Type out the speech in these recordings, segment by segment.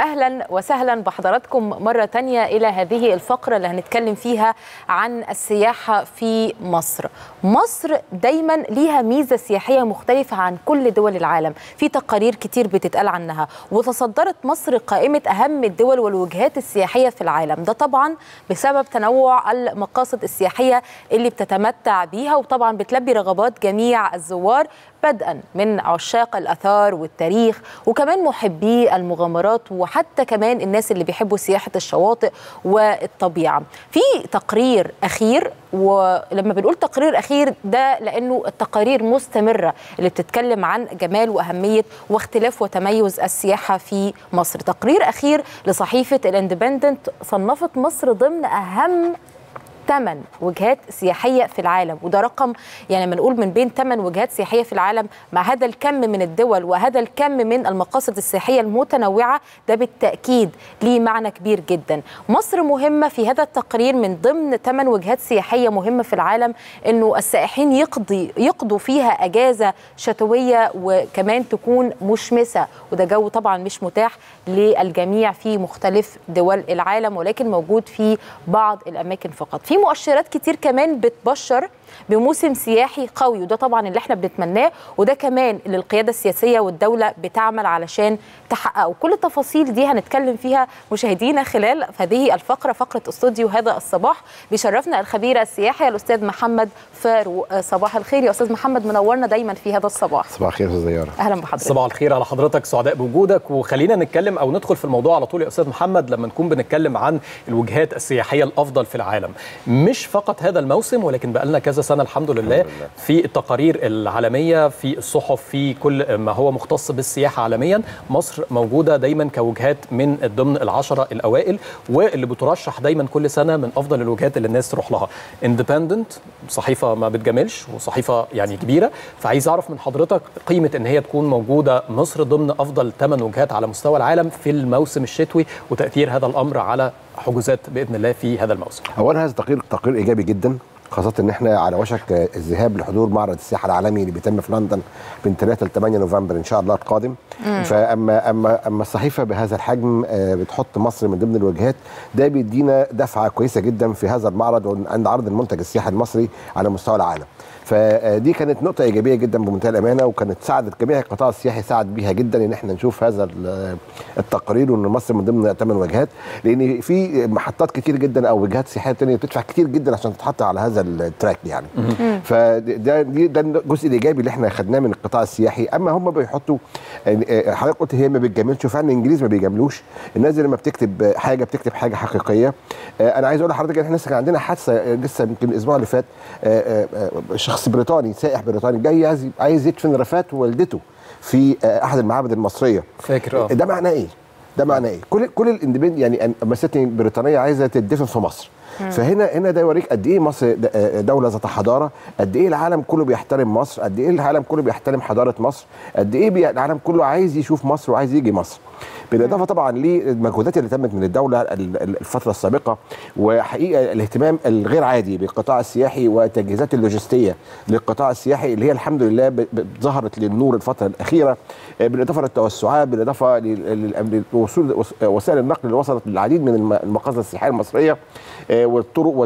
اهلا وسهلا بحضراتكم مره تانية الى هذه الفقره اللي هنتكلم فيها عن السياحه في مصر مصر دايما ليها ميزه سياحيه مختلفه عن كل دول العالم في تقارير كتير بتتقال عنها وتصدرت مصر قائمه اهم الدول والوجهات السياحيه في العالم ده طبعا بسبب تنوع المقاصد السياحيه اللي بتتمتع بيها وطبعا بتلبي رغبات جميع الزوار بدءا من عشاق الاثار والتاريخ وكمان محبي المغامرات وحتى كمان الناس اللي بيحبوا سياحه الشواطئ والطبيعه. في تقرير اخير ولما بنقول تقرير اخير ده لانه التقارير مستمره اللي بتتكلم عن جمال واهميه واختلاف وتميز السياحه في مصر. تقرير اخير لصحيفه الاندبندنت صنفت مصر ضمن اهم ثمان وجهات سياحيه في العالم وده رقم يعني لما نقول من بين ثمان وجهات سياحيه في العالم مع هذا الكم من الدول وهذا الكم من المقاصد السياحيه المتنوعه ده بالتاكيد ليه معنى كبير جدا مصر مهمه في هذا التقرير من ضمن ثمان وجهات سياحيه مهمه في العالم انه السائحين يقضي يقضوا فيها اجازه شتويه وكمان تكون مشمسه وده جو طبعا مش متاح للجميع في مختلف دول العالم ولكن موجود في بعض الاماكن فقط في مؤشرات كتير كمان بتبشر بموسم سياحي قوي وده طبعا اللي احنا بنتمناه وده كمان اللي القياده السياسيه والدوله بتعمل علشان تحققه كل التفاصيل دي هنتكلم فيها مشاهدينا خلال هذه الفقره فقره استوديو هذا الصباح بيشرفنا الخبير السياحي الاستاذ محمد فاروق صباح الخير يا استاذ محمد منورنا دايما في هذا الصباح صباح الخير يا استاذ اهلا بحضرتك صباح الخير على حضرتك سعداء بوجودك وخلينا نتكلم او ندخل في الموضوع على طول يا استاذ محمد لما نكون بنتكلم عن الوجهات السياحيه الافضل في العالم مش فقط هذا الموسم ولكن بقى لنا كذا سنه الحمد لله, الحمد لله في التقارير العالميه في الصحف في كل ما هو مختص بالسياحه عالميا مصر موجوده دايما كوجهات من ضمن العشره الاوائل واللي بترشح دايما كل سنه من افضل الوجهات اللي الناس تروح لها اندبندنت صحيفه ما بتجاملش وصحيفه يعني كبيره فعايز اعرف من حضرتك قيمه ان هي تكون موجوده مصر ضمن افضل ثمان وجهات على مستوى العالم في الموسم الشتوي وتاثير هذا الامر على حجوزات باذن الله في هذا الموسم. اولا هذا تقرير تقرير ايجابي جدا خاصة ان احنا على وشك الذهاب لحضور معرض السياحة العالمي اللي بيتم في لندن من 3 ل 8 نوفمبر ان شاء الله القادم مم. فاما اما اما الصحيفة بهذا الحجم بتحط مصر من ضمن الوجهات ده بيدينا دفعة كويسة جدا في هذا المعرض عند عرض المنتج السياحي المصري على مستوى العالم. فدي كانت نقطة إيجابية جدا بمنتهى الأمانة وكانت ساعدت جميع القطاع السياحي ساعد بيها جدا إن احنا نشوف هذا التقرير وإن مصر من ضمن ثمان وجهات لأن في محطات كتير جدا أو وجهات سياحية تانية بتدفع كتير جدا عشان تتحط على هذا التراك يعني فده ده الجزء الإيجابي اللي احنا خدناه من القطاع السياحي أما هم بيحطوا حضرتك قلت هي ما بتجاملش وفعلا الإنجليز ما بيجاملوش الناس لما بتكتب حاجة بتكتب حاجة حقيقية أنا عايز أقول لحضرتك إن احنا لسه كان عندنا حادثة لسه يمكن الأسبوع اللي فات شخص بريطاني سائح بريطاني جاي عايز عايز يدفن رفات والدته في احد المعابد المصريه فاكر اه ده معناه ايه؟ ده معناه ايه؟ كل كل الاندبند يعني اما ست بريطانيه عايزه تدفن في مصر فهنا هنا ده يوريك قد ايه مصر دوله ذات حضاره قد ايه العالم كله بيحترم مصر قد ايه العالم كله بيحترم حضاره مصر قد ايه العالم كله عايز يشوف مصر وعايز يجي مصر بالاضافه طبعا للمجهودات اللي تمت من الدوله الفتره السابقه وحقيقه الاهتمام الغير عادي بالقطاع السياحي والتجهيزات اللوجستيه للقطاع السياحي اللي هي الحمد لله ظهرت للنور الفتره الاخيره بالاضافه للتوسعات بالاضافه لوصول وسائل النقل اللي وصلت للعديد من المقاصد السياحيه المصريه والطرق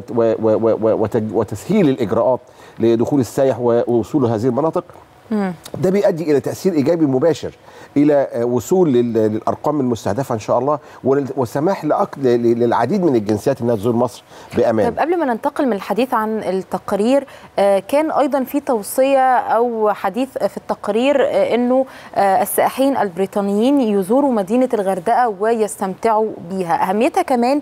وتسهيل الاجراءات لدخول السائح ووصوله هذه المناطق ده بيؤدي الى تاثير ايجابي مباشر الى وصول للارقام المستهدفه ان شاء الله والسماح للعديد من الجنسيات انها تزور مصر بامان. طيب قبل ما ننتقل من الحديث عن التقرير كان ايضا في توصيه او حديث في التقرير انه السائحين البريطانيين يزوروا مدينه الغردقه ويستمتعوا بيها، اهميتها كمان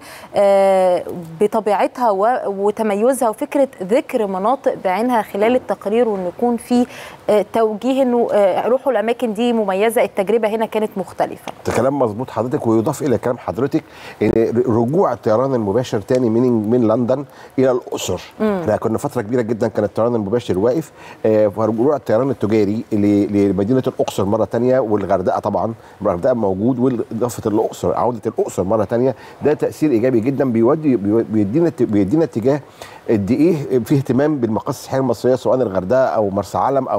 بطبيعتها وتميزها وفكره ذكر مناطق بعينها خلال التقرير وان يكون في توجيه انه روحوا الاماكن دي مميزه التجربه هنا كانت مختلفه ده كلام مظبوط حضرتك ويضاف الى كلام حضرتك ان رجوع الطيران المباشر تاني من من لندن الى الاقصر احنا كنا فتره كبيره جدا كان الطيران المباشر واقف فرجوع الطيران التجاري لمدينه الاقصر مره تانية والغردقه طبعا الغردقه موجود واضافه الاقصر عوده الاقصر مره تانية ده تاثير ايجابي جدا بيودي بيدينا بيدينا اتجاه قد ايه في اهتمام بالمقاصد السياحيه المصريه سواء الغردقه او مرسى علم او او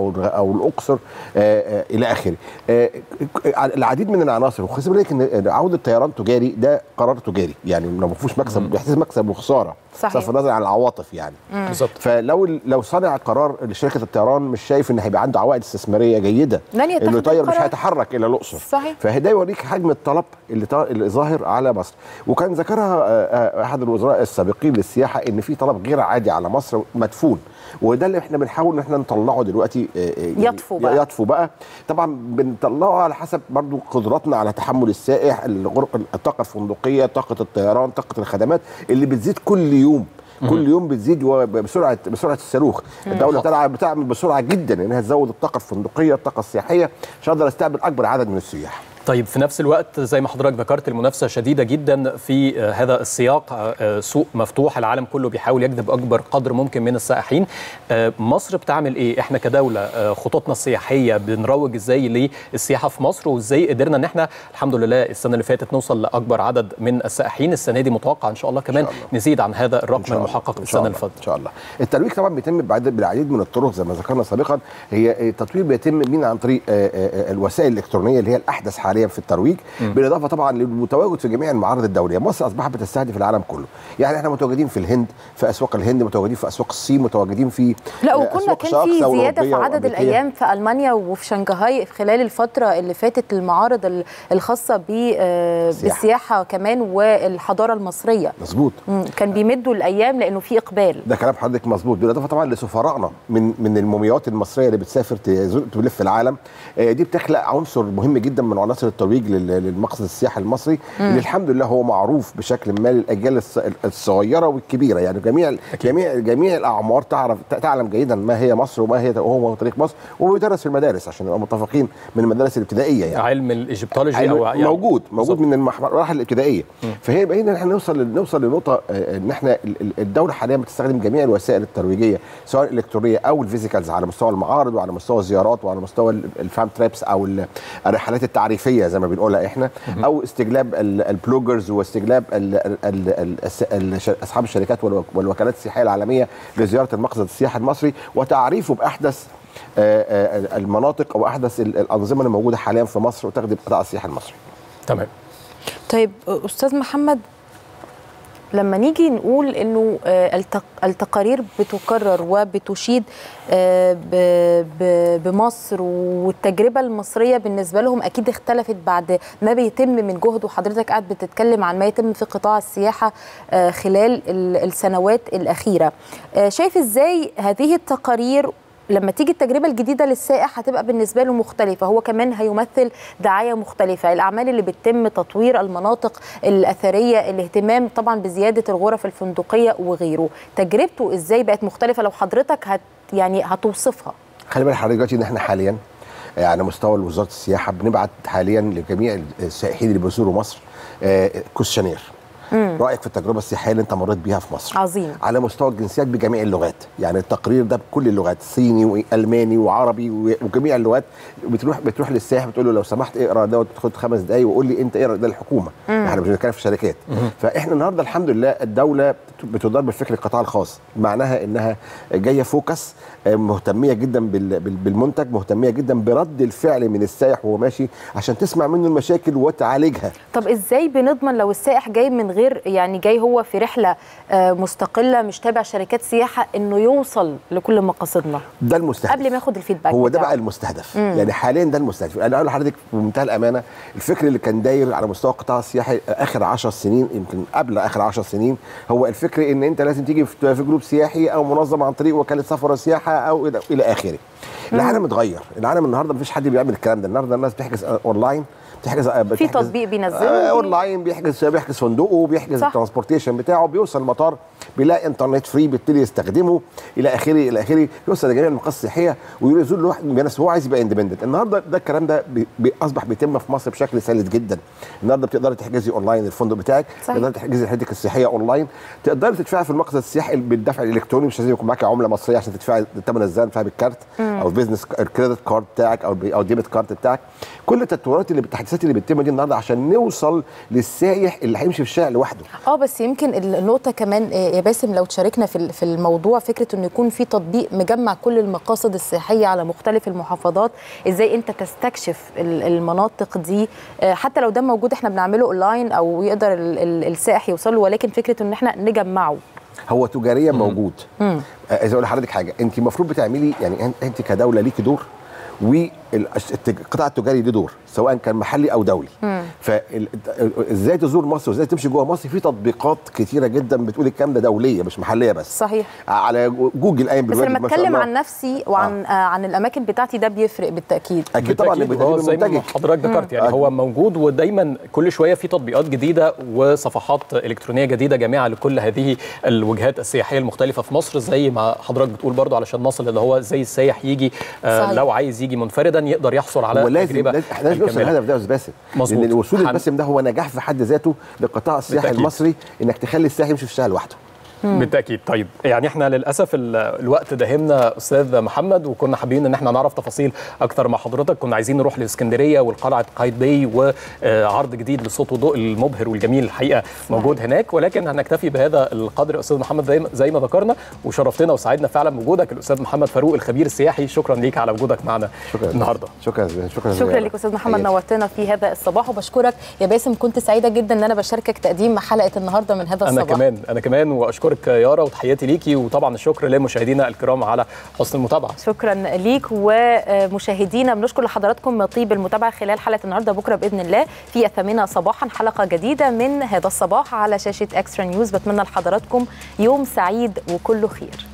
او الاقصر آه، آه، الى اخره آه، العديد من العناصر وخصوصا بالك ان عوده طيران تجاري ده قرار تجاري يعني ما فيهوش مكسب بيحتاج مكسب وخساره صحيح. بصرف النظر عن العواطف يعني بالظبط فلو لو صانع القرار لشركه الطيران مش شايف ان هيبقى عنده عوائد استثماريه جيده لن يتخذ انه يطير مش القرار. هيتحرك الى الاقصر صحيح. فده يوريك حجم الطلب اللي, طا... اللي ظاهر على مصر وكان ذكرها آه، آه، احد الوزراء السابقين للسياحه ان في طلب غير عادي على مصر مدفون وده اللي احنا بنحاول ان احنا نطلعه دلوقتي آه، آه، يعني يطفو بقى. يطفو بقى طبعا بنطلعه على حسب برضو قدراتنا على تحمل السائح الغرق الطاقه الفندقيه طاقه الطيران طاقه الخدمات اللي بتزيد كل يوم كل يوم بتزيد و- بسرعه بسرعه الصاروخ الدوله بتلعب بتعمل بسرعه جدا انها تزود الطاقه الفندقيه الطاقه السياحيه عشان اقدر استقبل اكبر عدد من السياح طيب في نفس الوقت زي ما حضرتك ذكرت المنافسه شديده جدا في آه، هذا السياق آه، آه، سوق مفتوح العالم كله بيحاول يجذب اكبر قدر ممكن من السائحين آه، مصر بتعمل ايه احنا كدوله آه، خططنا السياحيه بنروج ازاي للسياحه في مصر وازاي قدرنا ان احنا الحمد لله السنه اللي فاتت نوصل لاكبر عدد من السائحين السنه دي متوقع ان شاء الله كمان الله. نزيد عن هذا إن الرقم شاء الله. المحقق إن شاء السنه الله. اللي فاتت ان شاء الله الترويج طبعا بيتم بعد- بالعديد من الطرق زي ما ذكرنا سابقا هي التطوير بيتم من عن طريق آه، آه، آه، الوسائل الالكترونيه اللي هي الاحدث حاليا في الترويج بالاضافه طبعا للمتواجد في جميع المعارض الدوليه مصر اصبحت بتستهدف العالم كله يعني احنا متواجدين في الهند في اسواق الهند متواجدين في اسواق الصين متواجدين في لا آه، وكنا أسواق كان شرق في أوروبية زياده في عدد وأمريكية. الايام في المانيا وفي شنغهاي خلال الفتره اللي فاتت المعارض ال- الخاصه ب- آه، السياحة. بالسياحه كمان والحضاره المصريه مظبوط مم، كان بيمدوا الايام لانه في اقبال ده كلام حضرتك مظبوط بالاضافه طبعا لسفرائنا من من المومياوات المصريه اللي بتسافر تزور- تلف العالم آه، دي بتخلق عنصر مهم جدا من عناصر الترويج لل- للمقصد السياحي المصري اللي الحمد لله هو معروف بشكل ما للاجيال الص- الصغيره والكبيره يعني جميع جميع جميع الاعمار تعرف تعلم جيدا ما هي مصر وما هي هو تاريخ مصر وبيدرس في المدارس عشان نبقى متفقين من المدارس الابتدائيه يعني علم الايجيبتولوجي أيوة او يعني موجود موجود بالظبط. من المراحل الابتدائيه فهي بقينا ان احنا نوصل نوصل لنقطه آه، ان احنا ال- ال- الدوله حاليا بتستخدم جميع الوسائل الترويجيه سواء الالكترونيه او الفيزيكالز على مستوى المعارض وعلى مستوى الزيارات وعلى مستوى ال- الفام تريبس او ال- الرحلات التعريفيه زي ما بنقولها احنا او استجلاب ال- البلوجرز واستجلاب ال- ال- ال- ال- الس- الش- اصحاب الشركات والو- والوكالات السياحيه العالميه لزياره المقصد السياحي المصري وتعريفه باحدث آه، آه، المناطق او احدث ال- الانظمه اللي موجوده حاليا في مصر وتخدم قطاع السياحه المصري تمام طيب استاذ محمد لما نيجي نقول انه آه، التق- التقارير بتكرر وبتشيد آه، ب- ب- بمصر والتجربه المصريه بالنسبه لهم اكيد اختلفت بعد ما بيتم من جهد وحضرتك قاعد بتتكلم عن ما يتم في قطاع السياحه آه، خلال ال- السنوات الاخيره آه، شايف ازاي هذه التقارير لما تيجي التجربه الجديده للسائح هتبقى بالنسبه له مختلفه هو كمان هيمثل دعايه مختلفه الاعمال اللي بتتم تطوير المناطق الاثريه الاهتمام طبعا بزياده الغرف الفندقيه وغيره تجربته ازاي بقت مختلفه لو حضرتك هت يعني هتوصفها خلي بالك حضرتك دلوقتي ان احنا حاليا آه، على مستوى وزاره السياحه بنبعت حاليا لجميع السائحين اللي بيزوروا مصر آه، كوشنير رايك في التجربه السياحيه اللي انت مريت بيها في مصر عظيم على مستوى الجنسيات بجميع اللغات يعني التقرير ده بكل اللغات صيني والماني وعربي و- وجميع اللغات بتروح بتروح للسائح بتقول له لو سمحت اقرا دوت خد خمس دقايق وقول لي انت اقرا ده الحكومه احنا مش بنتكلم في شركات فاحنا النهارده الحمد لله الدوله بت- بتدار بالفكر القطاع الخاص معناها انها جايه فوكس آه، مهتميه جدا بال- بال- بالمنتج مهتميه جدا برد الفعل من السائح وهو ماشي عشان تسمع منه المشاكل وتعالجها طب ازاي بنضمن لو السائح جاي من غير يعني جاي هو في رحله آه، مستقله مش تابع شركات سياحه انه يوصل لكل مقاصدنا ده المستهدف قبل ما ياخد الفيدباك هو ده بتاعه. بقى المستهدف يعني حاليا ده المستهدف انا اقول لحضرتك بمنتهى الامانه الفكر اللي كان داير على مستوى القطاع السياحي اخر 10 سنين يمكن قبل اخر 10 سنين هو الفكر ان انت لازم تيجي في في جروب سياحي او منظم عن طريق وكاله سفر وسياحه او الى الى اخره العالم اتغير العالم النهارده مفيش حد بيعمل الكلام ده النهارده الناس بتحجز اونلاين بتحجز في بتحجز- تطبيق بينزله آه اونلاين بيحجز بيحجز فندقه بيحجز صح. الترانسبورتيشن بتاعه بيوصل المطار بيلاقي انترنت فري بيبتدي يستخدمه الى اخره الى اخره يوصل لجميع المقاصد السياحيه ويزول لواحد من الناس هو عايز يبقى اندبندنت النهارده ده الكلام ده بي بي اصبح بيتم في مصر بشكل سلس جدا النهارده بتقدري تحجزي اونلاين الفندق بتاعك صحيح. تقدري تحجزي رحلتك السياحيه اونلاين تقدري تدفعي في المقصد السياحي بالدفع الالكتروني مش لازم يكون معاك عمله مصريه عشان تدفعي ثمن الزان تدفعي بالكارت او البيزنس الكريدت كارد بتاعك او البي- او الديبت كارد بتاعك كل التطورات اللي التحديثات اللي بتتم دي النهارده عشان نوصل للسائح اللي هيمشي في الشارع لوحده اه بس يمكن النقطه كمان آه، يا باسم لو تشاركنا في ال- في الموضوع فكره انه يكون في تطبيق مجمع كل المقاصد السياحيه على مختلف المحافظات ازاي انت تستكشف ال- المناطق دي آه، حتى لو ده موجود احنا بنعمله اونلاين او يقدر ال- ال- السائح يوصل له ولكن فكره ان احنا نجمعه هو تجاريا موجود آه، عايز اقول لحضرتك حاجه انت المفروض بتعملي يعني أن- انت كدوله ليكي دور والقطاع التجاري ليه دور سواء كان محلي او دولي فازاي تزور مصر وازاي تمشي جوه مصر في تطبيقات كتيره جدا بتقول الكلام ده دوليه مش محليه بس صحيح على جوجل قايم بس بالواجب لما ما شاء اتكلم الله. عن نفسي وعن آه. عن الاماكن بتاعتي ده بيفرق بالتاكيد اكيد طبعا بالتأكيد، بتجيب وهو زي ما منتجك حضرتك ذكرت يعني أكيد. هو موجود ودايما كل شويه في تطبيقات جديده وصفحات الكترونيه جديده جامعه لكل هذه الوجهات السياحيه المختلفه في مصر زي ما حضرتك بتقول برضو علشان نصل اللي هو زي السائح يجي آه صحيح. لو عايز يجي منفردا يقدر يحصل على هو لازم تجربه لازم احنا لازم نوصل الكاملة. الهدف ده يا استاذ باسم مظبوط. لان الوصول حن- الباسم ده هو نجاح في حد ذاته لقطاع السياحي بالتأكيد. المصري انك تخلي السائح يمشي في الشارع لوحده بالتاكيد طيب يعني احنا للاسف ال- الوقت داهمنا استاذ محمد وكنا حابين ان احنا نعرف تفاصيل اكتر مع حضرتك كنا عايزين نروح لاسكندريه والقلعه قايتباي وعرض جديد للصوت والضوء المبهر والجميل الحقيقه موجود هناك ولكن هنكتفي بهذا القدر استاذ محمد زي ما- زي ما ذكرنا وشرفتنا وسعدنا فعلا بوجودك الاستاذ محمد فاروق الخبير السياحي شكرا ليك على وجودك معنا شكرا النهارده شكرا شكرا شكرا زميلي. لك استاذ محمد حياتي. نورتنا في هذا الصباح وبشكرك يا باسم كنت سعيده جدا ان انا بشاركك تقديم حلقه النهارده من هذا انا الصباح كمان انا كمان واشكرك يارا وتحياتي ليكي وطبعا الشكر لمشاهدينا الكرام على حسن المتابعه شكرا ليك ومشاهدينا بنشكر لحضراتكم طيب المتابعه خلال حلقه النهارده بكره باذن الله في الثامنه صباحا حلقه جديده من هذا الصباح على شاشه اكسترا نيوز بتمنى لحضراتكم يوم سعيد وكله خير